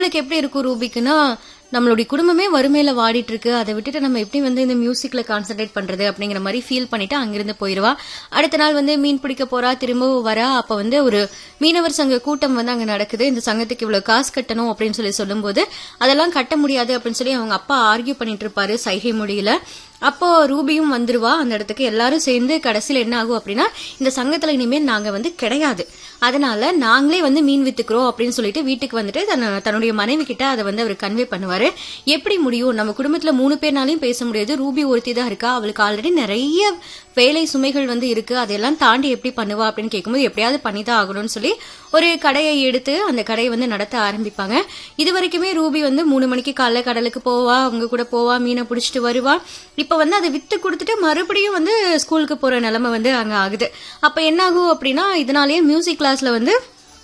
அவளுக்கு எப்படி இருக்கும் ரூபிக்குன்னா நம்மளுடைய குடும்பமே வறுமையில வாடிட்டு இருக்கு அதை விட்டுட்டு நம்ம எப்படி வந்து இந்த மியூசிக்ல கான்சென்ட்ரேட் பண்றது அப்படிங்கிற மாதிரி ஃபீல் பண்ணிட்டு அங்கிருந்து போயிருவா அடுத்த நாள் வந்து மீன் பிடிக்க போறா திரும்பவும் வரா அப்ப வந்து ஒரு மீனவர் சங்க கூட்டம் வந்து அங்க நடக்குது இந்த சங்கத்துக்கு இவ்வளவு காசு கட்டணும் அப்படின்னு சொல்லி சொல்லும்போது அதெல்லாம் கட்ட முடியாது அப்படின்னு சொல்லி அவங்க அப்பா ஆர்கியூ பண்ணிட்டு இருப்பாரு சைகை மொழியில அப்போ ரூபியும் வந்துருவா அந்த இடத்துக்கு எல்லாரும் சேர்ந்து கடைசியில என்ன ஆகும் அப்படின்னா இந்த சங்கத்துல இனிமேல் நாங்க வந்து கிடையாது அதனால நாங்களே வந்து மீன் வித்துக்கிறோம் அப்படின்னு சொல்லிட்டு வீட்டுக்கு வந்துட்டு தன்ன- தன்னுடைய மனைவி கிட்ட அதை வந்து அவர் கன்வே பண்ணுவாரு எப்படி முடியும் நம்ம குடும்பத்துல மூணு பேர்னாலையும் பேச முடியாது ரூபி ஒருத்தி தான் இருக்கா அவளுக்கு ஆல்ரெடி நிறைய வேலை சுமைகள் வந்து இருக்கு அதையெல்லாம் தாண்டி எப்படி பண்ணுவா அப்படின்னு கேட்கும்போது எப்படியாவது பண்ணி தான் ஆகணும்னு சொல்லி ஒரு கடையை எடுத்து அந்த கடையை வந்து நடத்த ஆரம்பிப்பாங்க இது வரைக்குமே ரூபி வந்து மூணு மணிக்கு காலைல கடலுக்கு போவா அவங்க கூட போவா மீனை பிடிச்சிட்டு வருவா இப்ப வந்து அதை வித்து கொடுத்துட்டு மறுபடியும் வந்து ஸ்கூலுக்கு போற நிலைமை வந்து அங்க ஆகுது அப்ப என்ன ஆகும் அப்படின்னா இதனாலேயே மியூசிக் கிளாஸ்ல வந்து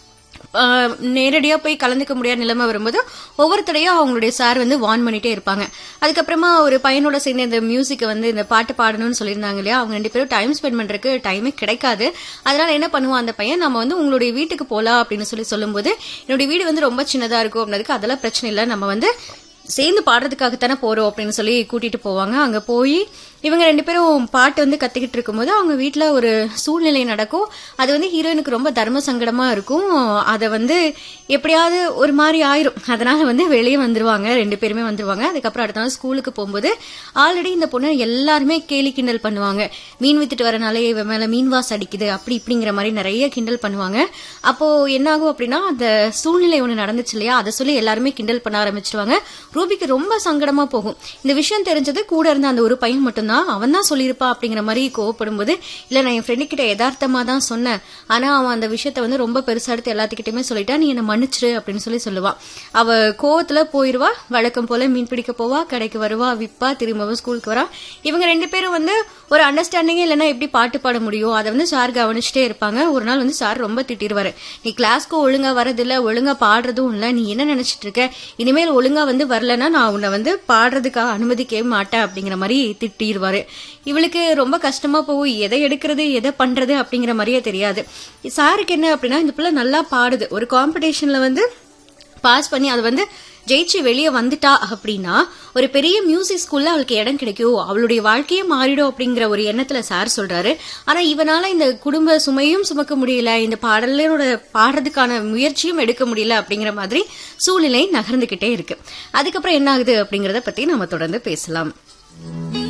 ஆஹ், நேரடியா போய் கலந்துக்க முடியாத நிலைமை வரும்போது ஒவ்வொருத்தரையும் அவங்களுடைய சார் வந்து வார்ன் பண்ணிட்டே இருப்பாங்க அதுக்கப்புறமா ஒரு பையனோட சேர்ந்து இந்த மியூசிக்கை வந்து இந்த பாட்டு பாடணும்னு சொல்லியிருந்தாங்க இல்லையா அவங்க ரெண்டு பேரும் டைம் ஸ்பெண்ட் பண்றதுக்கு டைமே கிடைக்காது அதனால என்ன பண்ணுவான் அந்த பையன் நம்ம வந்து உங்களுடைய வீட்டுக்கு போலாம் அப்படின்னு சொல்லி சொல்லும்போது என்னுடைய வீடு வந்து ரொம்ப சின்னதா இருக்கும் அப்படின்றதுக்கு அதெல்லாம் பிரச்சனை இல்லை நம்ம வந்து சேர்ந்து பாடுறதுக்காகத்தானே போறோம் அப்படின்னு சொல்லி கூட்டிட்டு போவாங்க அங்க போய் இவங்க ரெண்டு பேரும் பாட்டு வந்து கத்துக்கிட்டு இருக்கும்போது அவங்க வீட்ல ஒரு சூழ்நிலை நடக்கும் அது வந்து ஹீரோயினுக்கு ரொம்ப தர்ம சங்கடமா இருக்கும் அதை வந்து எப்படியாவது ஒரு மாதிரி ஆயிரும் அதனால வந்து வெளியே வந்துருவாங்க ரெண்டு பேருமே வந்துருவாங்க அதுக்கப்புறம் அடுத்த நாள் ஸ்கூலுக்கு போகும்போது ஆல்ரெடி இந்த பொண்ணு எல்லாருமே கேலி கிண்டல் பண்ணுவாங்க மீன் வித்துட்டு வரனாலே இவன் மேல மீன் வாசம் அடிக்குது அப்படி இப்படிங்கிற மாதிரி நிறைய கிண்டல் பண்ணுவாங்க அப்போ என்ன ஆகும் அப்படின்னா அந்த சூழ்நிலை ஒண்ணு நடந்துச்சு இல்லையா அதை சொல்லி எல்லாருமே கிண்டல் பண்ண ஆரம்பிச்சிருவாங்க ரூபிக்கு ரொம்ப சங்கடமா போகும் இந்த விஷயம் தெரிஞ்சது கூட இருந்த அந்த ஒரு பையன் மட்டும்தான் அவன் தான் சொல்லியிருப்பா அப்படிங்கிற மாதிரி கோவப்படும் போது இல்ல நான் என் ஃப்ரெண்டு கிட்ட யதார்த்தமா தான் சொன்னேன் ஆனா அவன் அந்த விஷயத்த வந்து ரொம்ப பெருசா எடுத்து எல்லாத்துக்கிட்டயுமே சொல்லிட்டா நீ என்ன மன்னிச்சிரு அப்படின்னு சொல்லி சொல்லுவான் அவ கோவத்துல போயிருவா வழக்கம் போல மீன் பிடிக்க போவா கடைக்கு வருவா விப்பா திரும்பவும் ஸ்கூலுக்கு வரா இவங்க ரெண்டு பேரும் வந்து ஒரு அண்டர்ஸ்டாண்டிங்கே இல்லைன்னா எப்படி பாட்டு பாட முடியும் அதை வந்து சார் கவனிச்சுட்டே இருப்பாங்க ஒரு நாள் வந்து சார் ரொம்ப திட்டிடுவாரு நீ கிளாஸ்க்கு ஒழுங்கா வரதில்ல ஒழுங்கா பாடுறதும் இல்ல நீ என்ன நினைச்சிட்டு இருக்க இனிமேல் ஒழுங்கா வந்து வரலன்னா நான் உன்னை வந்து பாடுறதுக்காக அனுமதிக்கவே மாட்டேன் அப்படிங்கிற மாதிரி திட்டிடுவாரு இவளுக்கு ரொம்ப கஷ்டமா போகும் எதை எடுக்கிறது எதை பண்றது அப்படிங்கிற மாதிரியே தெரியாது சாருக்கு என்ன அப்படின்னா இந்த பிள்ளை நல்லா பாடுது ஒரு காம்படிஷன்ல வந்து பாஸ் பண்ணி அது வந்து ஜெயிச்சு வெளியே வந்துட்டா அப்படின்னா ஒரு பெரிய மியூசிக் ஸ்கூல்ல அவளுக்கு இடம் கிடைக்கும் அவளுடைய வாழ்க்கையே மாறிடும் அப்படிங்கிற ஒரு எண்ணத்துல சார் சொல்றாரு ஆனா இவனால இந்த குடும்ப சுமையும் சுமக்க முடியல இந்த பாடலோட பாடுறதுக்கான முயற்சியும் எடுக்க முடியல அப்படிங்கிற மாதிரி சூழ்நிலை நகர்ந்துகிட்டே இருக்கு அதுக்கப்புறம் என்ன ஆகுது அப்படிங்கறத பத்தி நம்ம தொடர்ந்து பேசலாம்